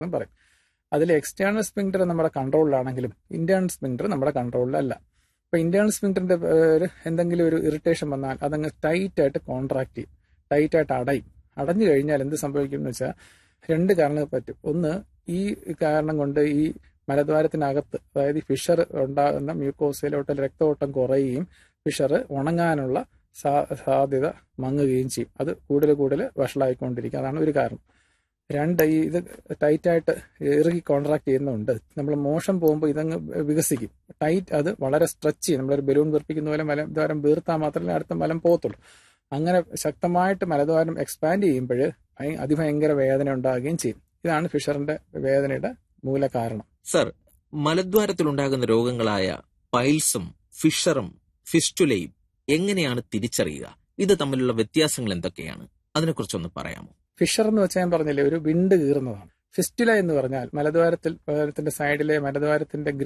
എന്ന് പറയും അതിൽ എക്സ്റ്റേണൽ സ്പിങ്ഡർ നമ്മുടെ കൺട്രോളിലാണെങ്കിലും ഇന്റേണൽ സ്പിങ്ഡർ നമ്മുടെ കൺട്രോളിലല്ല ഇപ്പൊ ഇന്റേണൽ സ്പിങ്ഡറിന്റെ ഒരു എന്തെങ്കിലും ഒരു ഇറിറ്റേഷൻ വന്നാൽ അതങ്ങ് ടൈറ്റ് ആയിട്ട് കോൺട്രാക്ട് ചെയ്യും ടൈറ്റ് ആയിട്ട് അടയും അടഞ്ഞു കഴിഞ്ഞാൽ എന്ത് സംഭവിക്കും എന്ന് വെച്ചാൽ രണ്ട് കാരണങ്ങൾ പറ്റും ഒന്ന് ഈ കാരണം കൊണ്ട് ഈ മലദ്വാരത്തിനകത്ത് അതായത് ഈ ഫിഷർ ഉണ്ടാകുന്ന മ്യൂക്കോസയിലോട്ട് രക്തഓട്ടം കുറയുകയും ഫിഷർ ഉണങ്ങാനുള്ള സാധ്യത മങ്ങുകയും ചെയ്യും അത് കൂടുതൽ കൂടുതൽ വഷളായിക്കൊണ്ടിരിക്കും അതാണ് ഒരു കാരണം രണ്ട് ഈ ഇത് ടൈറ്റായിട്ട് ഇറുകി കോൺട്രാക്ട് ചെയ്യുന്നുണ്ട് നമ്മൾ മോശം പോകുമ്പോൾ ഇതങ്ങ് വികസിക്കും ടൈറ്റ് അത് വളരെ സ്ട്രെച്ച് ചെയ്യും നമ്മളൊരു ബലൂൺ വീർപ്പിക്കുന്ന പോലെ മലദ്വാരം വീർത്താൽ മാത്രമേ അടുത്ത മലം പോകത്തുള്ളൂ അങ്ങനെ ശക്തമായിട്ട് മലദ്വാരം എക്സ്പാൻഡ് ചെയ്യുമ്പോൾ അതിഭയങ്കര വേദന ഉണ്ടാകുകയും ചെയ്യും ഇതാണ് ഫിഷറിന്റെ വേദനയുടെ മൂല കാരണം സർ മലദ്വാരത്തിലുണ്ടാകുന്ന രോഗങ്ങളായ പൈൽസും ഫിഷറും ഫിസ്റ്റുലയും എങ്ങനെയാണ് തിരിച്ചറിയുക ഇത് തമ്മിലുള്ള വ്യത്യാസങ്ങൾ എന്തൊക്കെയാണ് അതിനെക്കുറിച്ചൊന്ന് പറയാമോ ഫിഷർ എന്ന് വെച്ചാൽ ഞാൻ പറഞ്ഞില്ലേ ഒരു വിണ്ട് കീറുന്നതാണ് ഫിസ്റ്റുല എന്ന് പറഞ്ഞാൽ മലദ്വാരത്തിൽ മലദ്വാരത്തിന്റെ സൈഡിലെ മലദ്വാരത്തിന്റെ